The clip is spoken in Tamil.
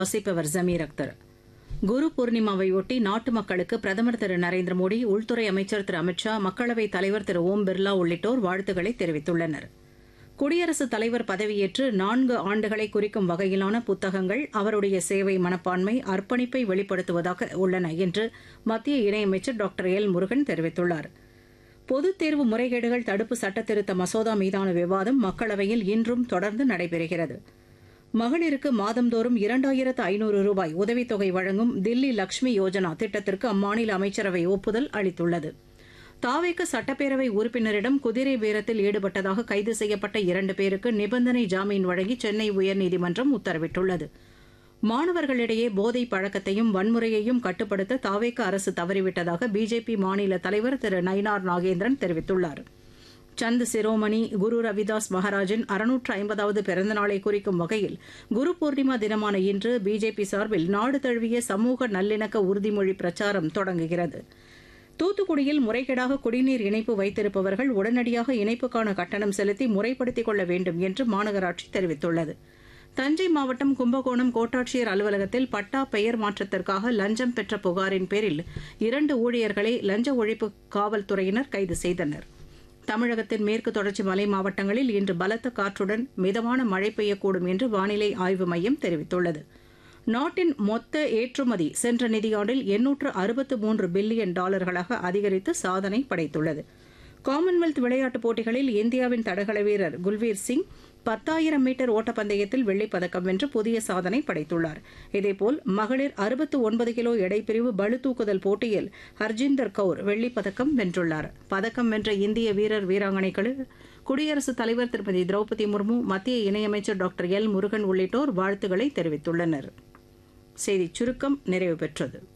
வசிப்பவர் ஜமீர் அக்தர் குரு பூர்ணிமாவையொட்டி நாட்டு மக்களுக்கு பிரதமர் திரு நரேந்திர மோடி உள்துறை அமைச்சர் திரு அமித்ஷா மக்களவைத் தலைவர் திரு ஓம் பிர்லா உள்ளிட்டோர் வாழ்த்துக்களை தெரிவித்துள்ளனர் குடியரசுத் தலைவர் பதவியேற்று நான்கு ஆண்டுகளை குறிக்கும் வகையிலான புத்தகங்கள் அவருடைய சேவை மனப்பான்மை அர்ப்பணிப்பை வெளிப்படுத்துவதாக உள்ளன என்று மத்திய இணையமைச்சர் டாக்டர் எல் முருகன் தெரிவித்துள்ளார் பொதுத் தேர்வு முறைகேடுகள் தடுப்பு சட்டத்திருத்த மசோதா மீதான விவாதம் மக்களவையில் இன்றும் தொடர்ந்து நடைபெறுகிறது மகளிருக்கு மாதந்தோறும் இரண்டாயிரத்து ஐநூறு ரூபாய் உதவித்தொகை வழங்கும் தில்லி லக்ஷ்மி யோஜனா திட்டத்திற்கு அம்மாநில அமைச்சரவை ஒப்புதல் அளித்துள்ளது தாவேக்கு சட்டப்பேரவை உறுப்பினரிடம் குதிரை பேரத்தில் ஈடுபட்டதாக கைது செய்யப்பட்ட இரண்டு பேருக்கு நிபந்தனை ஜாமீன் வழங்கி சென்னை உயர்நீதிமன்றம் உத்தரவிட்டுள்ளது மாணவர்களிடையே போதை பழக்கத்தையும் வன்முறையையும் கட்டுப்படுத்த தாவேக்க அரசு தவறிவிட்டதாக பிஜேபி மாநில தலைவர் திரு நயினார் நாகேந்திரன் தெரிவித்துள்ளார் சந்த் சிரோமணி குரு ரவிதாஸ் மகாராஜின் அறுநூற்று ஐம்பதாவது பிறந்தநாளை குறிக்கும் வகையில் குரு பூர்ணிமா தினமான இன்று பிஜேபி சார்பில் நாடு தழுவிய சமூக நல்லிணக்க உறுதிமொழி பிரச்சாரம் தொடங்குகிறது தூத்துக்குடியில் முறைகேடாக குடிநீர் இணைப்பு வைத்திருப்பவர்கள் உடனடியாக இணைப்புக்கான கட்டணம் செலுத்தி முறைப்படுத்திக் கொள்ள வேண்டும் என்று மாநகராட்சி தெரிவித்துள்ளது தஞ்சை மாவட்டம் கும்பகோணம் கோட்டாட்சியர் அலுவலகத்தில் பட்டா பெயர் மாற்றத்திற்காக லஞ்சம் பெற்ற புகாரின் பேரில் இரண்டு ஊழியர்களை லஞ்ச ஒழிப்பு காவல்துறையினர் கைது செய்தனர் தமிழகத்தின் மேற்கு தொடர்ச்சி மலை மாவட்டங்களில் இன்று பலத்த காற்றுடன் மிதமான மழை பெய்யக்கூடும் என்று வானிலை ஆய்வு மையம் தெரிவித்துள்ளது நாட்டின் மொத்த ஏற்றுமதி சென்ற நிதியாண்டில் எண்ணூற்று அறுபத்து மூன்று பில்லியன் டாலர்களாக அதிகரித்து சாதனை படைத்துள்ளது காமன்வெல்த் விளையாட்டுப் போட்டிகளில் இந்தியாவின் தடகள வீரர் குல்வீர் சிங் பத்தாயிரம் மீட்டர் ஓட்டப்பந்தயத்தில் வெள்ளிப் பதக்கம் வென்று புதிய சாதனை படைத்துள்ளார் இதேபோல் மகளிர் அறுபத்து ஒன்பது கிலோ எடைப்பிரிவு பளுதூக்குதல் போட்டியில் ஹர்ஜிந்தர் கவுர் வெள்ளிப் பதக்கம் வென்றுள்ளார் பதக்கம் வென்ற இந்திய வீரர் வீராங்கனைகளுக்கு குடியரசுத் தலைவர் திருமதி திரௌபதி முர்மு மத்திய இணையமைச்சர் டாக்டர் எல் முருகன் உள்ளிட்டோர் வாழ்த்துக்களை தெரிவித்துள்ளனர் செய்திச் சுருக்கம் நிறைவு பெற்றது